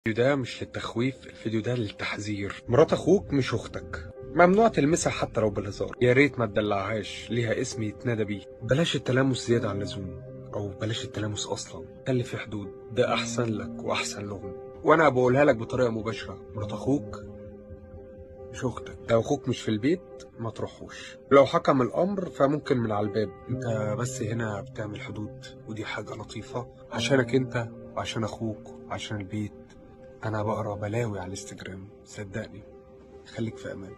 الفيديو ده مش للتخويف الفيديو ده للتحذير مرات اخوك مش اختك ممنوع تلمسها حتى لو بالهزار يا ريت ما تدلعهاش ليها اسم يتنادى بيه بلاش التلامس زيادة عن اللزوم او بلاش التلامس اصلا خلي في حدود ده احسن لك واحسن لهم وانا بقولها لك بطريقة مباشرة مرات اخوك مش اختك لو اخوك مش في البيت ما تروحوش لو حكم الامر فممكن من على الباب انت بس هنا بتعمل حدود ودي حاجة لطيفة عشانك انت وعشان اخوك وعشان البيت انا بقرا بلاوي على الانستجرام صدقني خليك في امان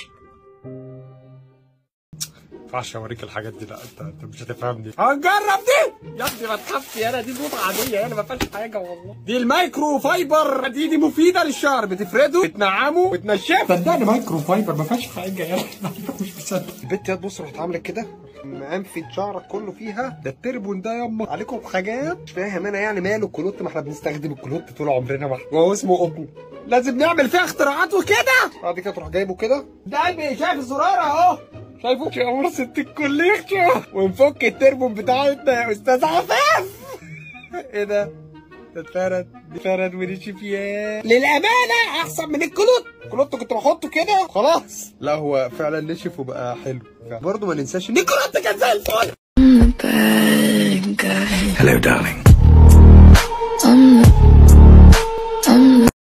ينفعش اوريك الحاجات دي لا انت انت مش هتفهمني هنجرب دي يا ابني ما تخافش يالا دي موضة عادية يالا ما فيهاش حاجة والله دي المايكرو فايبر دي دي مفيدة للشعر بتفرده بتنعمه بتنشفه صدقني مايكرو فايبر ما فيهاش حاجة يالا مش مصدق البنت يا تبص رحت عامله كده مقنفد شعرك كله فيها ده التربون ده ياما عليكم حاجات مش فاهم انا يعني ماله الكلوت ما احنا بنستخدم الكلوت طول عمرنا ما وهو اسمه قطن لازم نعمل فيها اختراعات وكده بعد كده تروح جايبه كده ده قلبي شايف الزرار اهو شايفه يا عمر ست الكوليكشن ونفك التربون بتاعتنا يا استاذ عفاف ايه ده ده اتفرد اتفرد ونشف ياه للامانه احسن من الكلوت الكلوت كنت بحطه كده خلاص لا هو فعلا نشف وبقى حلو برضه ما ننساش ان الكلوت كان زي الفل I'm the bad guy. Hello, darling. I'm the, I'm the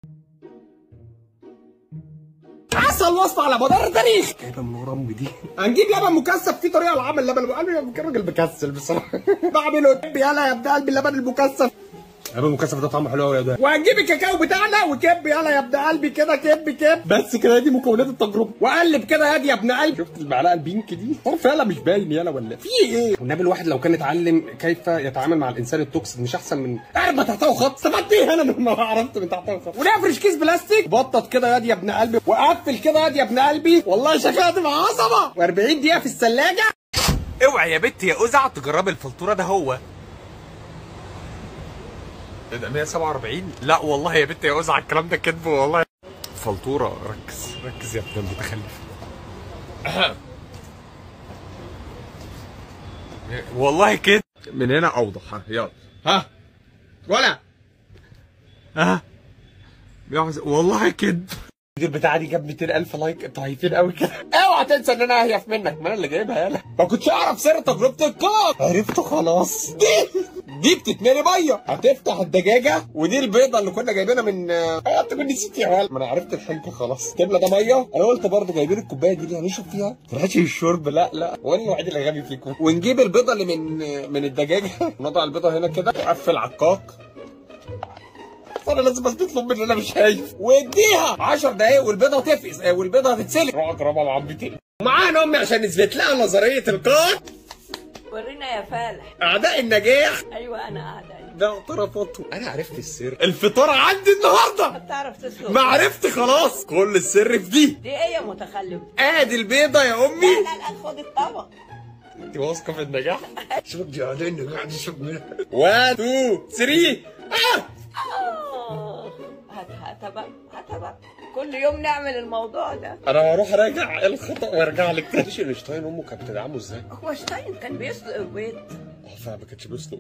عسل وصف على مدار التاريخ جايبه من ورا امي دي هنجيب لبن مكثف في طريقه لعمل لبن قلبي راجل مكسل بصراحه بعمله يلا يا ابن قلبي اللبن المكثف جايبه المكثف ده طعمه حلو قوي يا ده وهنجيب الكاكاو بتاعنا وكب يلا يا ابن قلبي كده كب كب بس كده دي مكونات التجربه وقلب كده يا ابن قلبي شفت المعلقه البينك دي طرف يلا مش باين يلا ولا في ايه والنبي الواحد لو كان اتعلم كيف يتعامل مع الانسان التوكسيك مش احسن من اربع تحتها خط استفدت ايه انا لما عرفت من تحتها خط ونفرش كيس بلاستيك بطط كده يا ابن قلبي وقفل كده يا ابن قلبي والله شكلها تبقى عظمه و40 دقيقه في الثلاجه اوعي يا بت يا أزع تجربي الفلتورة ده هو ايه ده 147 لا والله يا بت يا أزع الكلام ده كذب والله فلتوره ركز ركز يا ابن المتخلف والله كده من هنا اوضح ها يلا ها ولا ها بيحز- والله كده الفيديو بتاعي دي جاب 200000 لايك انتوا هايفين قوي كده اوعى تنسى ان انا اهيف منك ما انا اللي جايبها يالا ما كنتش اعرف سر تجربه الكاك عرفته خلاص دي دي بتتملي ميه هتفتح الدجاجه ودي البيضه اللي كنا جايبينها من آه، انت كنت نسيت يا ولد ما انا عرفت الحنكه خلاص تملى ده ميه انا قلت برضه جايبين الكوبايه دي ليه هنشرب فيها فرحتش الشرب لا لا وانا الوحيد اللي غبي فيكم ونجيب البيضه اللي من من الدجاجه نضع البيضه هنا كده وقفل على الكاك فانا لازم اثبت لهم ان انا مش هايف واديها 10 دقايق والبيضه تفقس آه، والبيضه هتتسلق روح اضربها مع عمتي معانا امي عشان نثبت لها نظريه القاك ورينا يا فالح اعداء النجاح ايوه انا قاعده ده اعترافاتهم انا عرفت السر الفطار عندي النهارده بتعرف تسلق ما عرفت خلاص كل السر في دي دي ايه يا متخلف ادي البيضه يا امي لا لا لا خد الطبق انت واثقه في النجاح شوف دي اعداء النجاح دي شوف منها 1 2 3 اه آه، هات هاتها بقى هاتها بقى كل يوم نعمل الموضوع ده انا هروح اراجع الخطا وارجع لك تاني مش اينشتاين امه كانت بتدعمه ازاي؟ هو شتاين كان بيسلق البيض اه فعلا ما كانتش بيسلق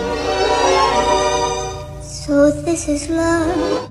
So this is love.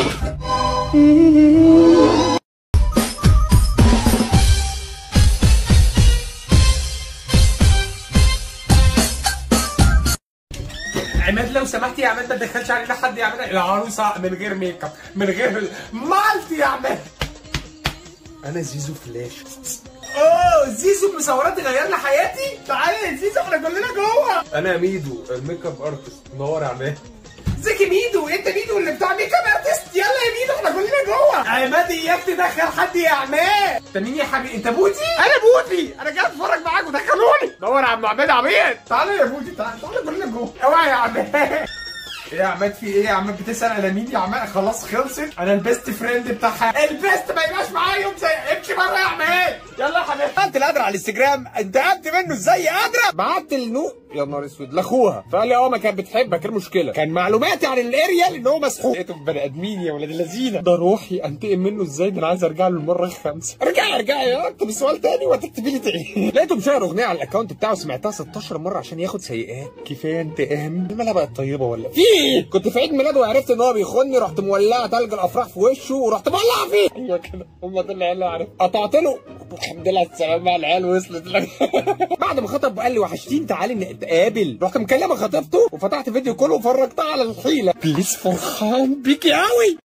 عماد لو سمحت يا عماد ما تدخلش علينا حد يعمل العروسه من غير ميك اب من غير مالتي يا عماد انا زيزو فلاش اوه زيزو مصورات غير لي حياتي تعالى يا زيزو احنا كلنا جوه انا ميدو الميك اب ارتست منور يا عماد زكي ميدو انت ميدو اللي بتاع ميك اب ارتست يلا يا ميدو احنا كلنا جوه عماد اياك تدخل حد يا عماد انت مين يا حبيبي انت بوتي انا بوتي انا جاي اتفرج معاك ودخلوني دور يا عم عماد عبيد تعالى يا بوتي تعالى تعالى كلنا جوه اوعى يا عماد ايه يا عماد في ايه يا عماد بتسال انا مين يا عماد خلاص خلصت انا البيست فريند بتاعها البيست ما يبقاش معايا يوم زي امشي بره يا عماد يلا يا حبيبي انت القادر على الانستجرام انت قد منه ازاي قادره بعت لنو يا نهار اسود لاخوها فقال لي اه ما كانت بتحبك ايه المشكله كان معلوماتي عن الاريال ان هو مسحوق لقيته في بني ادمين يا ولاد اللذينه ده روحي انتقم منه ازاي ده انا عايز ارجع له المره الخامسه ارجعي ارجعي يا اكتب السؤال تاني وهتكتبي لي تاني لقيته مشير اغنيه على الاكونت بتاعه سمعتها 16 مره عشان ياخد سيئات كفايه انتقام الملا بقت طيبه ولا في ايه كنت في عيد ميلاده وعرفت ان هو بيخوني رحت مولعه تلج الافراح في وشه ورحت مولعه فيه ايوه كده هم دول العيال اللي عارف قطعت له الحمد لله على السلامه العيال وصلت لك بعد ما خطب وقال لي وحشتين تعالي نتقابل رحت مكلمه خطيبته وفتحت فيديو كله وفرجتها على الحيله بليز فرحان بيكي قوي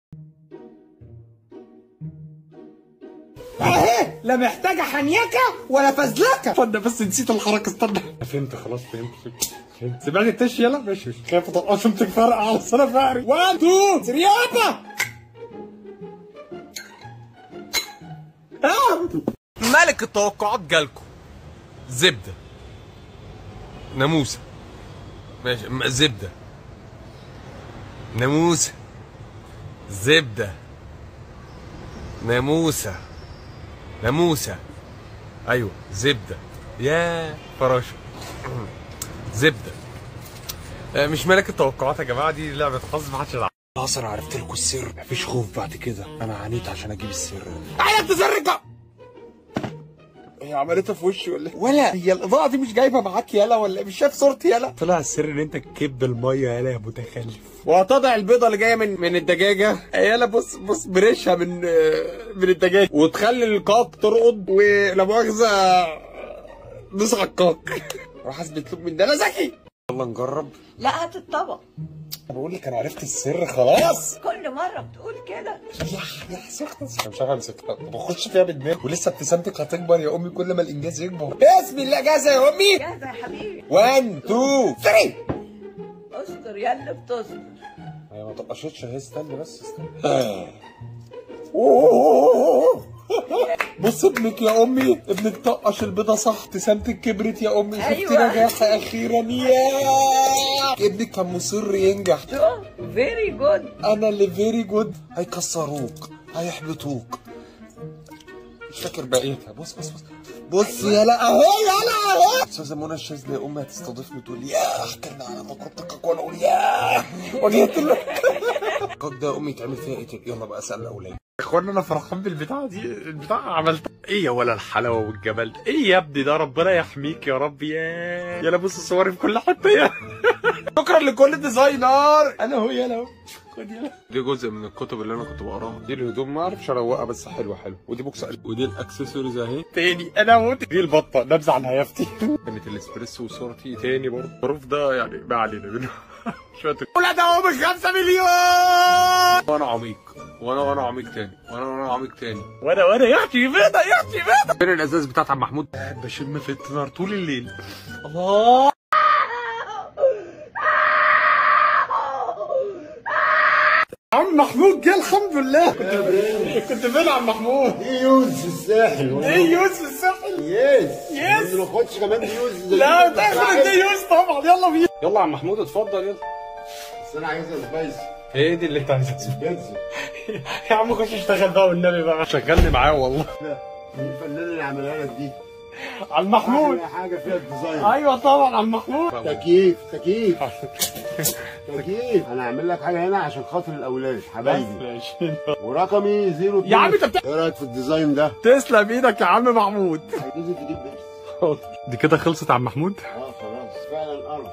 اهي لا محتاجه حنيكه ولا فزلكه فانا بس نسيت الحركه استنى فهمت خلاص فهمت فهمت فهمت سمعني التش يلا ماشي ماشي خايف اطقشهم تفرقع على الصنع فقري 1 2 3 يابا آه. ملك التوقعات جالكم زبده ناموسه ماشي م- زبده ناموسه زبده ناموسه ناموسه ايوه زبده يا فراشه زبده آه، مش ملك التوقعات يا جماعه دي لعبه حظ ما حدش يلعبها خلاص انا عرفت لكم السر مفيش خوف بعد كده انا عانيت عشان اجيب السر عيال تزرق هي عملتها في وشي ولا ولا هي الاضاءه دي مش جايبه معاك يالا ولا مش شايف صورتي يالا طلع السر ان انت تكب الميه يالا يا متخلف وهتضع البيضه اللي جايه من من الدجاجه يالا بص بص بريشها من من الدجاجه وتخلي الكاك ترقد ولا مؤاخذه نص على الكاك راح اثبت لكم من ده انا ذكي يلا نجرب لا هات الطبق بقول لك انا عرفت السر خلاص كل مرة بتقول كده يا يا سخنة انا مش عارف امسكها بخش فيها بدماغي ولسه ابتسامتك هتكبر يا امي كل ما الانجاز يكبر بسم الله جاهزه يا امي جاهزة يا حبيبي 1 2 3 استر يا اللي بتستر هي ما طقشتش اهي استنى بس استنى بص ابنك يا امي ابنك طقش البيضه صح ابتسامتك كبرت يا امي شفت أيوة. نجاح اخيرا يا ابنك كان مصر ينجح شو فيري جود انا اللي فيري جود هيكسروك هيحبطوك مش فاكر بقيتها بص بص بص بص يا لا اهي يا لا اهي استاذه منى الشاذلي يا امي هتستضيفني تقول لي يا احكي لنا على تجربتك وانا اقول يا وجهت له الكاك ده يا امي يتعمل فيها ايه تاني؟ يلا بقى اسال اولاد اخوانا انا فرحان بالبتاعه دي البتاع عملتها ايه يا ولا الحلاوه والجمال ده؟ ايه يا ابني ده ربنا يحميك يا رب يا يلا بص صوري في كل حته يا شكرا لكل ديزاينر انا هو يلا اهو خد يلا دي جزء من الكتب اللي انا كنت بقراها دي الهدوم ما اعرفش اروقها بس حلوه حلوه ودي بوكس قلب ودي الاكسسوارز اهي تاني انا موت دي البطه نبذه عن هيافتي كانت الاسبريسو وصورتي تاني برضه الظروف ده يعني ما علينا منه شويه ولاد اهو ب 5 مليون وانا عميق وانا وانا عميق تاني وانا وانا عميق تاني وانا وانا يحكي بيضه يحكي بيضه فين الازاز بتاعت عم محمود قاعد بشم في النار طول الليل الله عم محمود جه الحمد لله كنت فين يا عم محمود؟ ايه يوز في الساحل ايه يوز في الساحل؟ يس يس. ما ناخدش كمان يوز لا تاخد دي يوز طبعا يلا بينا يلا يا عم محمود اتفضل يلا بس انا عايزها سبايسي ايه دي اللي انت عايزها بيتزا يا عم خش اشتغل بقى والنبي بقى شغلني معاه والله لا الفنان اللي عملها لك دي عم محمود احلى حاجه فيها الديزاين ايوه طبعا عم محمود تكييف تكييف تكييف انا هعمل لك حاجه هنا عشان خاطر الاولاد حبايبي ماشي ورقمي زيرو يا عم انت بت- ايه رايك في الديزاين ده؟ تسلم ايدك يا عم محمود لازم تجيب بيبسي دي كده خلصت عم محمود اه خلاص فعلا قرف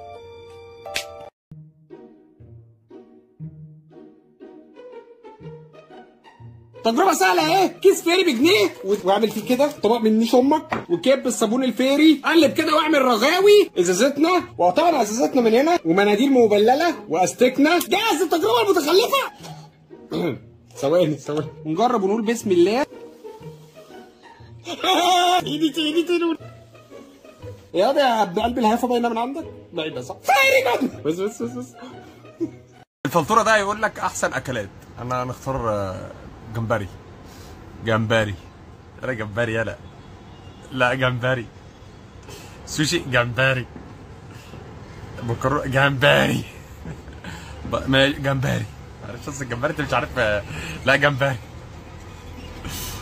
تجربة سهلة اهي كيس فيري بجنيه واعمل فيه كده طبق من نيش امك وكب الصابون الفيري قلب كده واعمل رغاوي ازازتنا وطبعا ازازتنا من هنا ومناديل مبلله واستكنا جاهز التجربة المتخلفة ثواني ثواني نجرب ونقول بسم الله ايدي ايدي ايدي يا ده يا ابن قلب الهيافه باينه من عندك؟ باينه صح فيري جود بس بس بس بس الفلتوره ده يقول لك احسن اكلات انا هنختار آه، جمبري جمبري انا جمبري يلا لا جمبري سوشي جمبري مكرونه جمبري ب- ما جمبري معرفش اصل الجمبري انت مش عارف آه، لا جمبري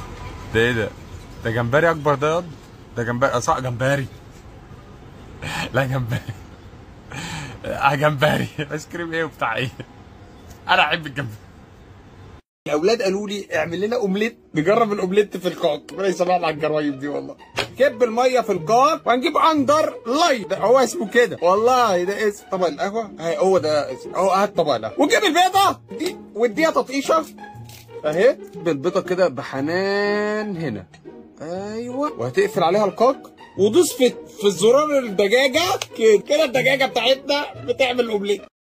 ده ايه ده ده جمبري اكبر ده ياض. ده جمبري آه، صح جمبري لا جمبري اه جمبري ايس كريم ايه وبتاع ايه انا احب الجمبري الاولاد قالوا لي اعمل لنا اومليت نجرب الاومليت في الكاك ربنا يسامحنا على الجرايم دي والله كب الميه في الكاك وهنجيب اندر لايت ده هو اسمه كده والله ده اسم طبق القهوه هاي هو ده اسم اهو هات طبق القهوه ونجيب البيضه دي واديها تطقيشه اهي بالبيضه كده بحنان هنا ايوه وهتقفل عليها الكاك ودوس في في الزرار الدجاجه كده كده الدجاجه بتاعتنا بتعمل اومليت